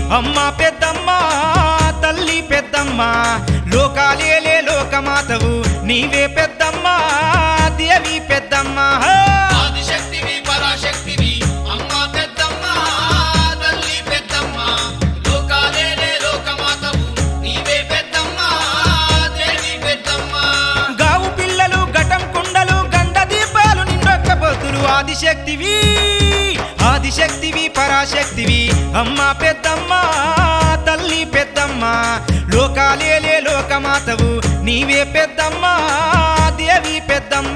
అమ్మ పెద్దమ్మ తల్లి పెద్దమ్మ లోకాలేలే లోకమాతవు నీవే పెద్దమ్మ దేవి పెద్దమ్మ హో! ఆదిశక్తివి పరాశక్తివి అమ్మ పెద్దమ్మ తల్లి పెద్దమ్మ లోకాలేలే లోకమాతవు నీవే పెద్దమ్మ దేవి పెద్దమ్మ గావు పిల్లలు ఘటం కుండలు గండ దీపాలు నిన్నొక్క పొద్దులు ఆదిశక్తివి ఆదిశక్తివి పరాశక్తివి అమ్మ పెద్దమ్మ తల్లి పెద్దమ్మ లోకాలేలే లోకమాతవు నీవే పెద్దమ్మ దేవి పెద్దమ్మ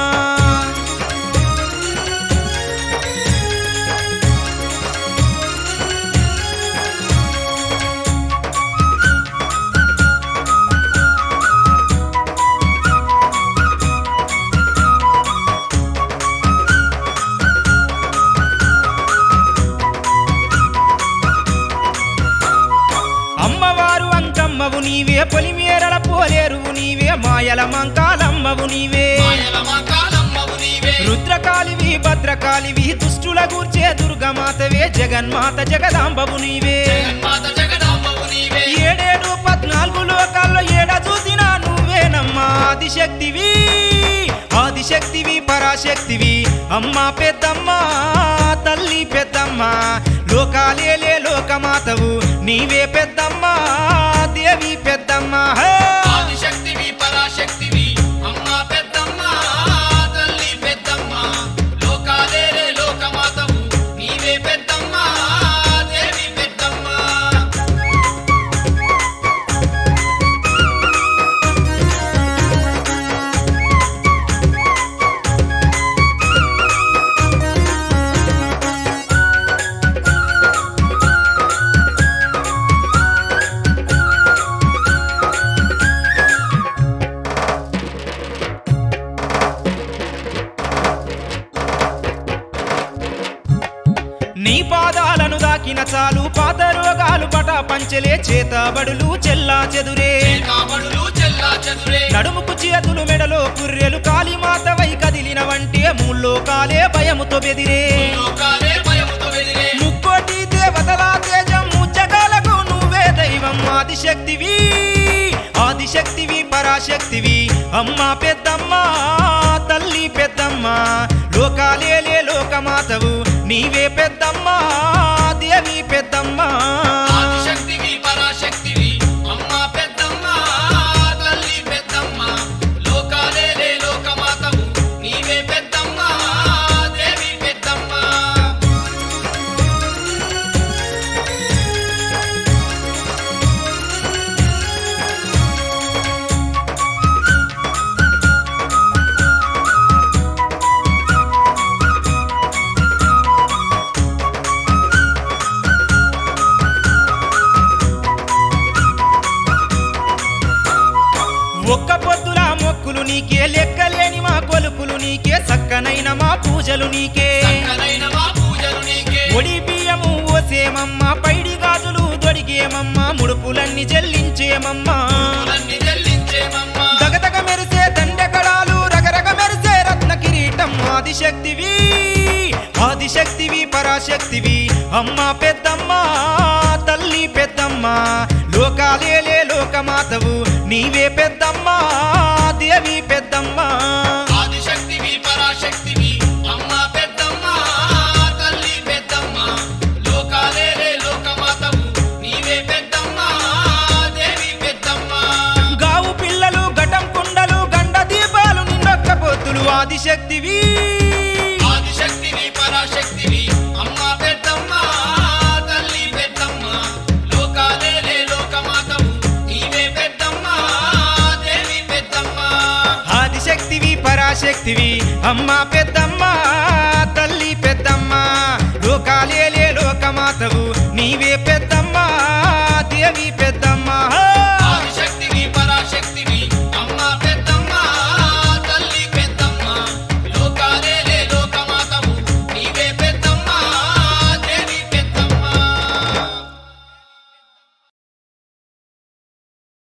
అమ్మవారు అంకమ్మవు నీవే పొలిమేరల పోలేరువు నీవే మాయల మంకాలమ్మవు నీవే మాయల మకాలమ్మవు నీవే రుద్రకాళివి భద్రకాళివి దుష్టుల గూర్చే దుర్గమాతవే జగన్మాత జగదాంబవు నీవే జగన్మాత జగదాంబవు నీవే ఏడేడు పద్నాలుగు లోకాల్లో ఏడ చూసినా నువ్వేనమ్మా ఆదిశక్తివి ఆదిశక్తివి పరాశక్తివి అమ్మ పెద్దమ్మ తల్లి పెద్దమ్మ లోకాలేలే లోకమాతవు నీవే పెద్దమ్మ దేవి పెద్దమ్మ హే! ఆదిశక్తివి పరాశక్తివి అమ్మ పెద్దమ్మ తల్లి పెద్దమ్మ లోకాలేలే లోకమాతవు నీవే పెద్దమ్మ దేవి పెద్దమ్మ నీ పాదాలను దాకిన చాలు పాత రోగాలు పట పంచలే చేతబడులు చెల్లా చెదురే కాబడులు చెల్లా చదురే నడుముకు చేతులు మెడలో కుర్రెలు కాళీమాతవై కదిలిన వంటే మూల్లో కాలే భయముతో బెదిరే లోకాలే భయముతో వెదిరే ముక్కోటి దేవతల తేజం జగాలకు నువ్వే దైవం ఆదిశక్తివి ఆదిశక్తివి పరాశక్తివి అమ్మ పెద్దమ్మ తల్లి పెద్దమ్మ లోకాలేలే లోకమాతవు నీవే పెద్దమ్మ దేవి పెద్దమ్మ ఆదిశక్తివి పరాశక్తివి అమ్మ పెద్దమ్మ తల్లి పెద్దమ్మ లోకాలేలే లోకమాతవు నీవే పెద్దమ్మ దేవి పెద్దమ్మ ఒక్క పొద్దుల మొక్కులు నీకే లెక్కలేని మా కొలుపులు నీకే సక్కనైన మా పూజలు నీకే చక్కనైన మా పూజలు నీకే ఒడి బియ్యము ఓసేమమ్మ పైడి గాజులు దొడిగేమమ్మ ముడుపులన్నీ చెల్లించేమమ్మా పూలన్నీ చెల్లించేమమ్మ దగదగ మెరిసే దండకళాలు రగరగ మెరిసే రత్న కిరీటం ఆదిశక్తివి ఆదిశక్తివి పరాశక్తివి అమ్మ పెద్దమ్మ తల్లి పెద్దమ్మ లోకాలేలే లోకమాతవు నీవే పెద్దమ్మ దేవి పెద్దమ్మ ఆదిశక్తివి పరాశక్తివి అమ్మ పెద్దమ్మ తల్లి పెద్దమ్మ లోకాలేలే లోకమాతవు నీవే పెద్దమ్మ దేవి పెద్దమ్మ గావు పిల్లలు ఘటం కుండలు గండ దీపాలు నిన్నొక్క పొత్తులు ఆదిశక్తివి ఆదిశక్తివి పరాశక్తివి అమ్మ పెద్దమ్మ తల్లి పెద్దమ్మ లోకాలేలే లోకమాతవు నీవే పెద్దమ్మ దేవి పెద్దమ్మ ఆదిశక్తివి పరాశక్తివి అమ్మ పెద్దమ్మ తల్లి పెద్దమ్మ లోకాలేలే లోకమాతవు నీవే పెద్దమ్మ